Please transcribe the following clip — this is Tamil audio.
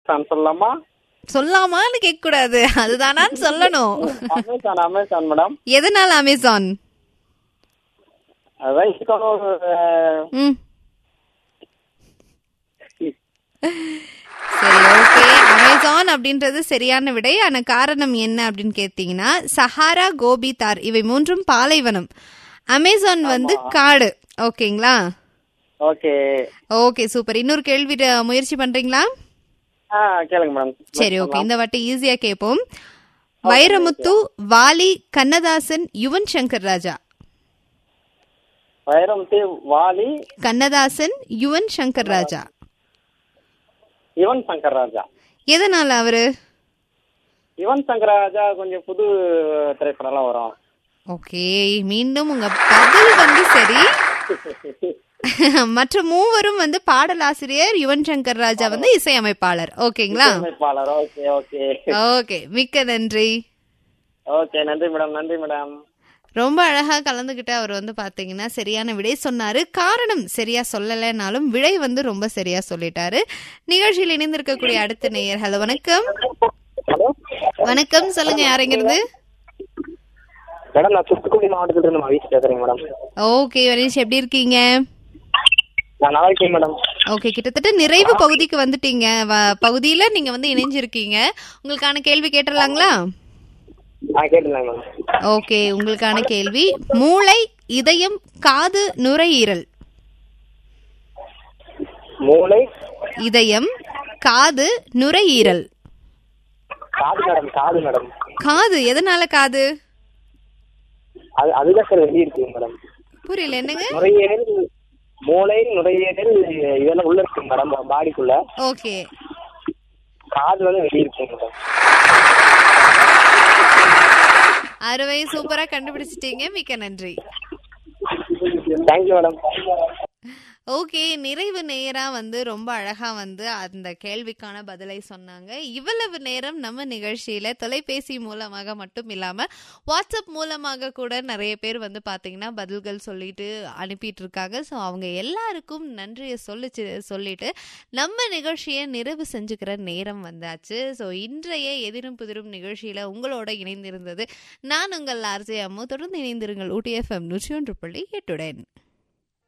அமேசான் சொல்லலாமா சொல்லாமான்னு கேட்க கூடாது அதுதானான்னு சொல்லணும் அமேசான் அமேசான் மேடம் எதனால அமேசான் அதான் இப்போ ஒரு ம் சரி ஓகே அமேசான் அப்படின்றது சரியான விடை ஆனா காரணம் என்ன அப்படின்னு கேட்டீங்கன்னா சஹாரா கோபி தார் இவை மூன்றும் பாலைவனம் அமேசான் வந்து காடு ஓகேங்களா ஓகே ஓகே சூப்பர் இன்னொரு கேள்வி அஹ், முயற்சி பண்றீங்களா ஆ கேளுங்க மேடம் சரி ஓகே இந்த வாட்டி ஈஸியா கேட்போம் வைரமுத்து வாலி கண்ணதாசன் யுவன் சங்கர் ராஜா வைரமுத்து வாலி கண்ணதாசன் யுவன் சங்கர் ராஜா யுவன் சங்கர் ராஜா எதனால அவரு யுவன் சங்கர் ராஜா கொஞ்சம் புது திரைப்படம்லாம் வரும் ஓகே மீண்டும் உங்க பதில் வந்து சரி மற்ற மூவரும் வந்து பாடலாசிரியர் யுவன் சங்கர் ராஜா வந்து இசையமைப்பாளர் ஓகேங்களா அமைப்பாளர் ஓகே ஓகே ஓகே மிக்க நன்றி ஓகே நன்றி மேடம் நன்றி மேடம் ரொம்ப அழகா கலந்துகிட்டு அவர் வந்து பாத்தீங்கன்னா சரியான விடை சொன்னாரு காரணம் சரியா சொல்லலைனாலும் விடை வந்து ரொம்ப சரியா சொல்லிட்டாரு நிகழ்ச்சியில் இணைந்திருக்கக்கூடிய அடுத்த நேயர் ஹலோ வணக்கம் ஹலோ வணக்கம் சொல்லுங்க யாருங்கிறது மேடம் நான் தூத்துக்குடி மாவட்டத்துல இருந்து மகேஷ் பேசுறேங்க மேடம் ஓகே வனீஷ் எப்படி இருக்கீங்க நான் நல்லா இருக்கேன் மேடம் ஓகே கிட்டத்தட்ட நிறைவு பகுதிக்கு வந்துட்டீங்க வ- பகுதியில நீங்க வந்து இணைஞ்சிருக்கீங்க உங்களுக்கான கேள்வி கேட்டுடலாங்களா ஆ கேட்டுலாம் மேடம் ஓகே உங்களுக்கான கேள்வி மூளை இதயம் காது நுரையீரல் மூளை இதயம் காது நுரையீரல் காது மேடம் காது மேடம் காது எதனால காது அது அதுதான் சார் வெளியே இருக்குங்க மேடம் புரியல என்னங்க நுரையீரல் மூளை நுரையீரல் இதெல்லாம் உள்ள இருக்கு மேடம் பாடிக்குள்ள ஓகே காது வந்து வெளியே இருக்குங்க மேடம் அறுவை சூப்பரா கண்டுபிடிச்சிட்டீங்க மிக்க நன்றி தேங்க்யூ மேடம் ஓகே நிறைவு நேரா வந்து ரொம்ப அழகா வந்து அந்த கேள்விக்கான பதிலை சொன்னாங்க இவ்வளவு நேரம் நம்ம நிகழ்ச்சியில தொலைபேசி மூலமாக மட்டும் இல்லாம வாட்ஸ்அப் மூலமாக கூட நிறைய பேர் வந்து பாத்தீங்கன்னா பதில்கள் சொல்லிட்டு அனுப்பிட்டு இருக்காங்க ஸோ அவங்க எல்லாருக்கும் நன்றியை சொல்லிச்சு சொல்லிட்டு நம்ம நிகழ்ச்சியை நிறைவு செஞ்சுக்கிற நேரம் வந்தாச்சு ஸோ இன்றைய எதிரும் புதிரும் நிகழ்ச்சியில உங்களோட இணைந்திருந்தது நான் உங்கள் ஆர்ஜே அம்மு தொடர்ந்து இணைந்திருங்கள் ஊட்டி எஃப்எம் நூற்றி ஒன்று புள்ளி எட்டுடன்